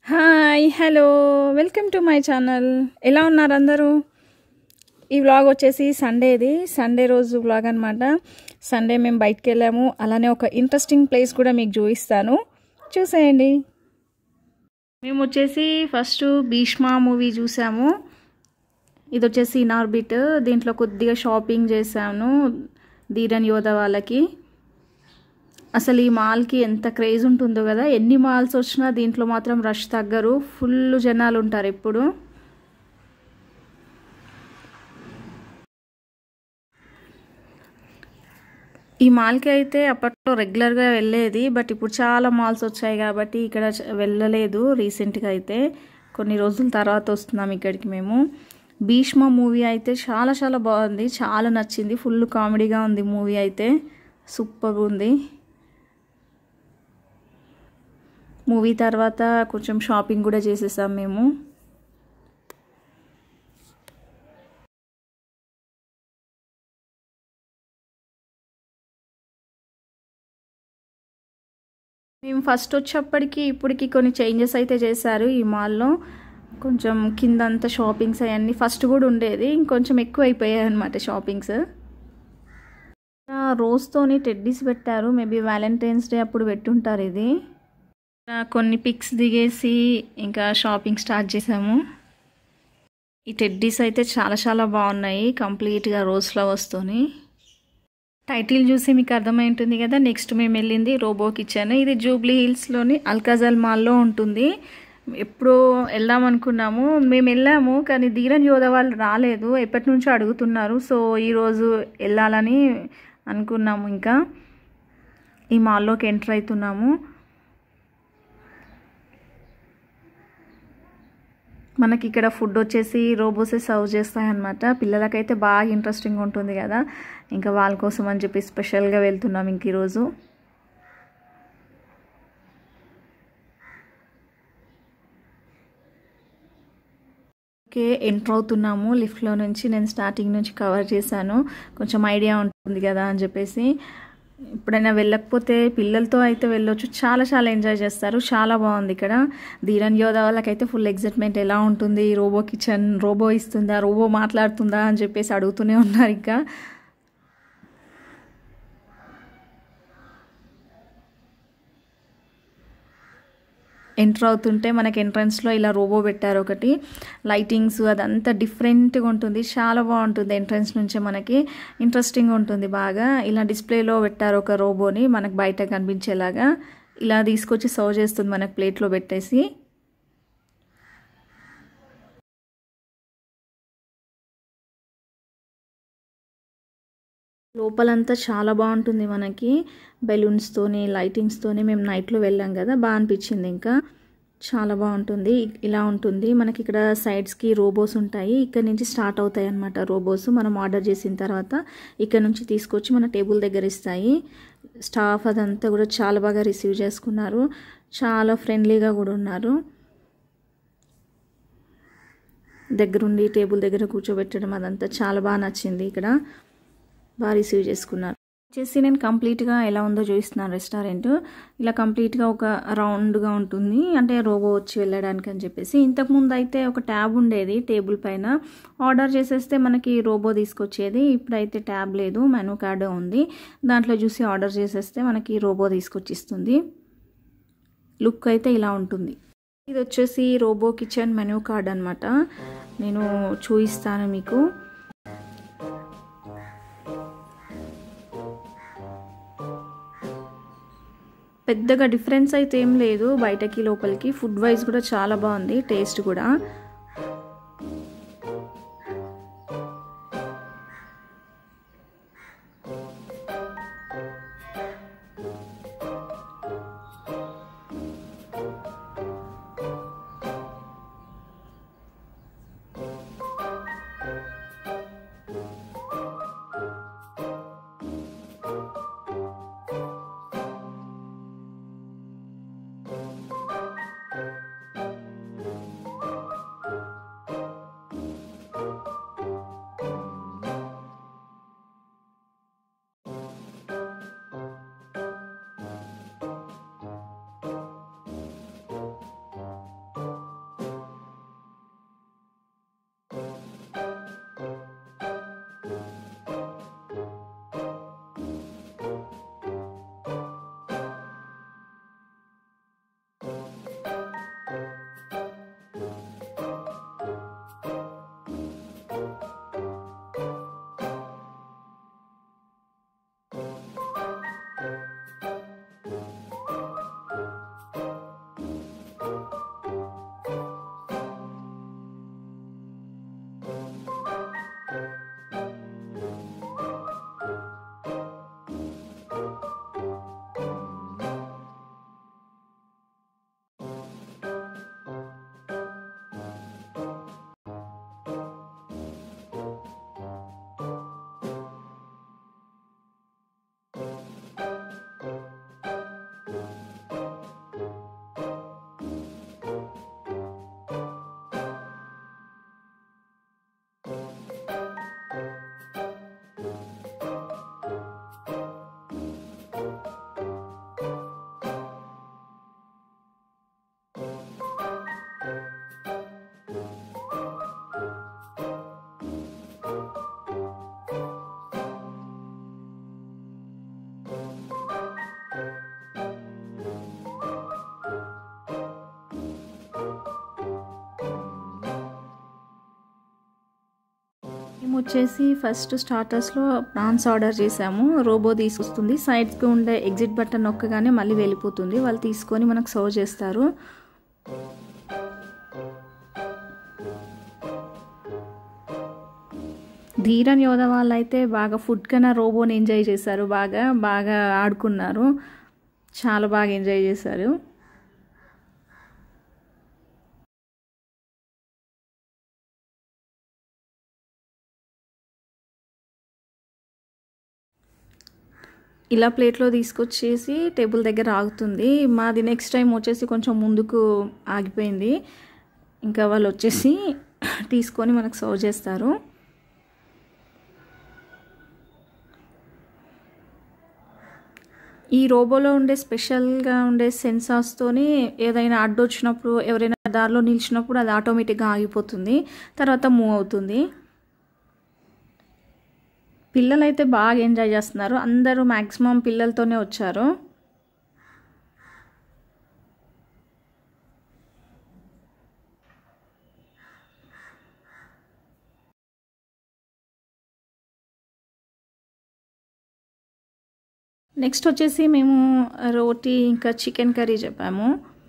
hi hello welcome to my channel ఎలా ఉన్నారు అందరూ ఈ వ్లాగ్ వచ్చేసి సండేది సండే రోజు వ్లాగ్ అనమాట సండే మేము బయటికి వెళ్ళాము అలానే ఒక ఇంట్రెస్టింగ్ ప్లేస్ కూడా మీకు చూపిస్తాను చూసేయండి మేము వచ్చేసి ఫస్ట్ భీష్మా మూవీ చూసాము ఇది వచ్చేసి ఇనార్బిట్ దీంట్లో కొద్దిగా షాపింగ్ చేశాను ధీరన్ యోధ వాళ్ళకి అసలు ఈ మాల్కి ఎంత క్రేజ్ ఉంటుందో కదా ఎన్ని మాల్స్ వచ్చినా దీంట్లో మాత్రం రష్ తగ్గరు ఫుల్ జనాలు ఉంటారు ఎప్పుడు ఈ మాల్కి అయితే అప్పట్లో రెగ్యులర్గా వెళ్ళేది బట్ ఇప్పుడు చాలా మాల్స్ వచ్చాయి కాబట్టి ఇక్కడ వెళ్ళలేదు రీసెంట్గా అయితే కొన్ని రోజుల తర్వాత వస్తున్నాం ఇక్కడికి మేము భీష్మ మూవీ అయితే చాలా చాలా బాగుంది చాలా నచ్చింది ఫుల్ కామెడీగా ఉంది మూవీ అయితే సూపర్గా ఉంది మూవీ తర్వాత కొంచెం షాపింగ్ కూడా చేసేసాం మేము మేము ఫస్ట్ వచ్చేప్పటికి ఇప్పటికి కొన్ని చేంజెస్ అయితే చేశారు ఈ మాల్లో కొంచెం కిందంతా షాపింగ్స్ అవన్నీ ఫస్ట్ కూడా ఉండేది ఇంకొంచెం ఎక్కువ అయిపోయాయి అనమాట షాపింగ్స్ రోజ్తోని టెడ్డీస్ పెట్టారు మేబీ వ్యాలంటైన్స్ డే అప్పుడు పెట్టుంటారు ఇది కొన్ని పిక్స్ దిగేసి ఇంకా షాపింగ్ స్టార్ట్ చేసాము ఈ టెడ్డీస్ అయితే చాలా చాలా బాగున్నాయి కంప్లీట్గా రోజ్ ఫ్లవర్స్తోని టైటిల్ చూసి మీకు అర్థమై ఉంటుంది కదా నెక్స్ట్ మేము వెళ్ళింది రోబో కిచెన్ ఇది జూబ్లీ హిల్స్లోని అల్కాజల్ మాల్లో ఉంటుంది ఎప్పుడు వెళ్దాం అనుకున్నాము మేము వెళ్ళాము కానీ ధీరన్ యోధ వాళ్ళు రాలేదు ఎప్పటి నుంచో అడుగుతున్నారు సో ఈరోజు వెళ్ళాలని అనుకున్నాము ఇంకా ఈ మాల్లోకి ఎంటర్ అవుతున్నాము మనకి ఇక్కడ ఫుడ్ వచ్చేసి రోబోసే సర్వ్ చేస్తాయన్నమాట పిల్లలకైతే బాగా ఇంట్రెస్టింగ్ ఉంటుంది కదా ఇంకా వాళ్ళ కోసం అని చెప్పి స్పెషల్గా వెళ్తున్నాం ఇంక ఈరోజు ఓకే ఎంటర్ అవుతున్నాము లిఫ్ట్లో నుంచి నేను స్టార్టింగ్ నుంచి కవర్ చేశాను కొంచెం ఐడియా ఉంటుంది కదా అని చెప్పేసి ఎప్పుడైనా వెళ్ళకపోతే పిల్లలతో అయితే వెళ్ళొచ్చు చాలా చాలా ఎంజాయ్ చేస్తారు చాలా బాగుంది ఇక్కడ ధీరన్ యోధ వాళ్ళకైతే ఫుల్ ఎగ్జైట్మెంట్ ఎలా ఉంటుంది రోబో కిచెన్ రోబో ఇస్తుందా రోబో మాట్లాడుతుందా అని చెప్పేసి అడుగుతూనే ఉన్నారు ఇంకా ఎంటర్ అవుతుంటే మనకి ఎంట్రన్స్లో ఇలా రోబో పెట్టారు ఒకటి లైటింగ్స్ అదంతా డిఫరెంట్గా ఉంటుంది చాలా బాగుంటుంది ఎంట్రన్స్ నుంచే మనకి ఇంట్రెస్టింగ్ ఉంటుంది బాగా ఇలా డిస్ప్లేలో పెట్టారు ఒక రోబోని మనకు బయట కనిపించేలాగా ఇలా తీసుకొచ్చి సర్వ్ చేస్తుంది మనకు ప్లేట్లో పెట్టేసి లోపలంతా చాలా బాగుంటుంది మనకి బెలూన్స్తోని లైటింగ్స్తోని మేము నైట్లో వెళ్ళాం కదా బాగా అనిపించింది ఇంకా చాలా బాగుంటుంది ఇలా ఉంటుంది మనకి ఇక్కడ సైడ్స్కి రోబోస్ ఉంటాయి ఇక్కడ నుంచి స్టార్ట్ అవుతాయి అన్నమాట రోబోస్ మనం ఆర్డర్ చేసిన తర్వాత ఇక్కడ నుంచి తీసుకొచ్చి మన టేబుల్ దగ్గర ఇస్తాయి స్టాఫ్ అదంతా కూడా చాలా బాగా రిసీవ్ చేసుకున్నారు చాలా ఫ్రెండ్లీగా కూడా ఉన్నారు దగ్గరుండి టేబుల్ దగ్గర కూర్చోబెట్టడం అదంతా చాలా బాగా నచ్చింది ఇక్కడ బాగా రిసీవ్ చేసుకున్నారు వచ్చేసి నేను కంప్లీట్గా ఎలా ఉందో చూపిస్తున్నాను రెస్టారెంట్ ఇలా కంప్లీట్గా ఒక రౌండ్గా ఉంటుంది అంటే రోబో వచ్చి వెళ్ళడానికి అని చెప్పేసి ఇంతకుముందు అయితే ఒక ట్యాబ్ ఉండేది టేబుల్ పైన ఆర్డర్ చేసేస్తే మనకి రోబో తీసుకొచ్చేది ఇప్పుడైతే ట్యాబ్ లేదు మెనూ కార్డు ఉంది దాంట్లో చూసి ఆర్డర్ చేసేస్తే మనకి రోబో తీసుకొచ్చిస్తుంది లుక్ అయితే ఇలా ఉంటుంది ఇది వచ్చేసి రోబో కిచెన్ మెనూ కార్డ్ అనమాట నేను చూపిస్తాను మీకు పెద్దగా డిఫరెన్స్ అయితే ఏం లేదు బయటకి లోపలికి ఫుడ్ వైజ్ కూడా చాలా బాగుంది టేస్ట్ కూడా మేము వచ్చేసి ఫస్ట్ స్టార్టర్స్లో ప్రాన్స్ ఆర్డర్ చేసాము రోబో తీసుకొస్తుంది సైడ్స్కి ఉండే ఎగ్జిట్ బటన్ నొక్కగానే మళ్ళీ వెళ్ళిపోతుంది వాళ్ళు తీసుకొని మనకు సర్వ్ చేస్తారు ధీరన్ యోధ వాళ్ళు అయితే బాగా ఫుడ్ కన్నా రోబోని ఎంజాయ్ చేశారు బాగా బాగా ఆడుకున్నారు చాలా బాగా ఎంజాయ్ చేశారు ఇలా ప్లేట్లో తీసుకొచ్చేసి టేబుల్ దగ్గర ఆగుతుంది మాది నెక్స్ట్ టైం వచ్చేసి కొంచెం ముందుకు ఆగిపోయింది ఇంకా వాళ్ళు వచ్చేసి తీసుకొని మనకు సర్వ్ చేస్తారు ఈ రోబోలో ఉండే స్పెషల్గా ఉండే సెన్సార్స్తోని ఏదైనా అడ్డు వచ్చినప్పుడు ఎవరైనా దారిలో నిలిచినప్పుడు అది ఆటోమేటిక్గా ఆగిపోతుంది తర్వాత మూవ్ అవుతుంది పిల్లలు అయితే బాగా ఎంజాయ్ చేస్తున్నారు అందరూ మ్యాక్సిమం పిల్లలతోనే వచ్చారు నెక్స్ట్ వచ్చేసి మేము రోటీ ఇంకా చికెన్ కర్రీ చెప్పాము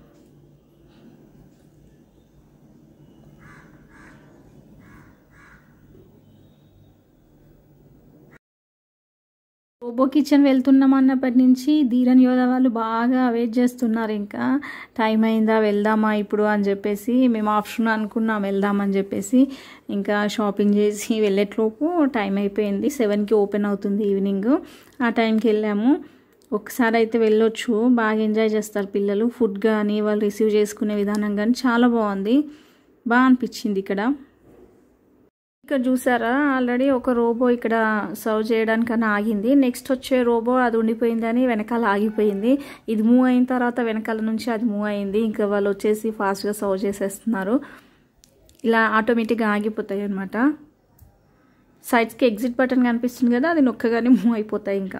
రోబో కిచెన్ వెళ్తున్నాం అన్నప్పటి నుంచి ధీరన్ యోధ వాళ్ళు బాగా వెయిట్ చేస్తున్నారు ఇంకా టైం అయిందా వెళ్దామా ఇప్పుడు అని చెప్పేసి మేము ఆప్షన్ అనుకున్నాం వెళ్దామని చెప్పేసి ఇంకా షాపింగ్ చేసి వెళ్ళేట్లోపు టైం అయిపోయింది సెవెన్కి ఓపెన్ అవుతుంది ఈవినింగ్ ఆ టైంకి వెళ్ళాము ఒకసారి అయితే వెళ్ళొచ్చు బాగా ఎంజాయ్ చేస్తారు పిల్లలు ఫుడ్ కానీ వాళ్ళు రిసీవ్ చేసుకునే విధానం కానీ చాలా బాగుంది బాగా అనిపించింది ఇక్కడ ఇక్కడ చూసారా ఆల్రెడీ ఒక రోబో ఇక్కడ సర్వ్ చేయడానికన్నా ఆగింది నెక్స్ట్ వచ్చే రోబో అది ఉండిపోయిందని వెనకాల ఆగిపోయింది ఇది మూవ్ అయిన తర్వాత వెనకాల నుంచి అది మూవ్ అయింది ఇంకా వాళ్ళు వచ్చేసి ఫాస్ట్గా సర్వ్ చేసేస్తున్నారు ఇలా ఆటోమేటిక్గా ఆగిపోతాయి అనమాట సైడ్స్కి ఎగ్జిట్ బటన్ కనిపిస్తుంది కదా అది నొక్కగానే మూవ్ అయిపోతాయి ఇంకా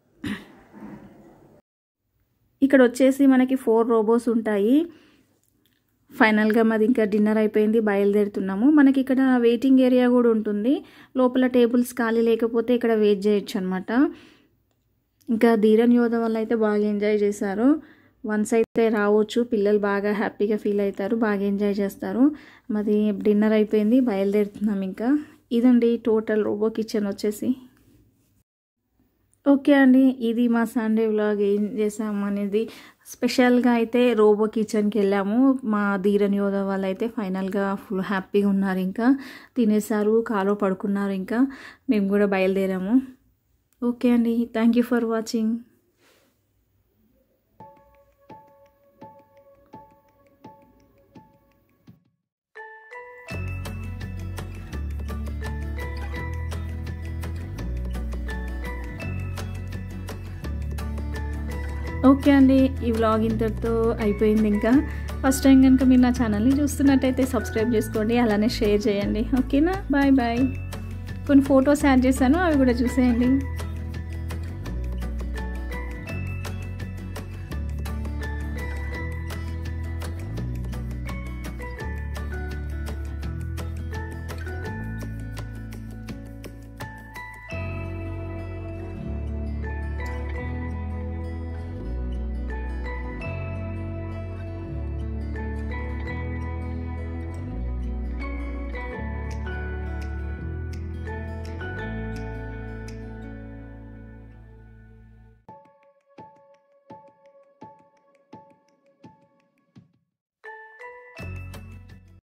ఇక్కడ వచ్చేసి మనకి ఫోర్ రోబోస్ ఉంటాయి ఫైనల్గా మాది ఇంకా డిన్నర్ అయిపోయింది బయలుదేరుతున్నాము మనకి ఇక్కడ వెయిటింగ్ ఏరియా కూడా ఉంటుంది లోపల టేబుల్స్ ఖాళీ లేకపోతే ఇక్కడ వెయిట్ చేయొచ్చు అనమాట ఇంకా ధీరన్ యోధ వల్ల అయితే బాగా ఎంజాయ్ చేశారు వన్స్ అయితే రావచ్చు పిల్లలు బాగా హ్యాపీగా ఫీల్ అవుతారు బాగా ఎంజాయ్ చేస్తారు మాది డిన్నర్ అయిపోయింది బయలుదేరుతున్నాం ఇంకా ఇదండి టోటల్ రోబో కిచెన్ వచ్చేసి ఓకే అండి ఇది మా సండే వ్లాగ్ ఏం చేసాము అనేది స్పెషల్గా అయితే రోబో కిచెన్కి వెళ్ళాము మా ధీరన్ యోధ వాళ్ళు అయితే ఫైనల్గా ఫుల్ హ్యాపీగా ఉన్నారు ఇంకా తినేసారు కాలో పడుకున్నారు ఇంకా మేము కూడా బయలుదేరాము ఓకే అండి thank you for watching okay అండి ఈ వ్లాగ్ ఇంతటితో అయిపోయింది ఇంకా ఫస్ట్ టైం కనుక మీరు నా ఛానల్ని చూస్తున్నట్టయితే సబ్స్క్రైబ్ చేసుకోండి అలానే షేర్ చేయండి ఓకేనా బాయ్ బాయ్ కొన్ని ఫొటోస్ యాడ్ చేశాను అవి కూడా చూసేయండి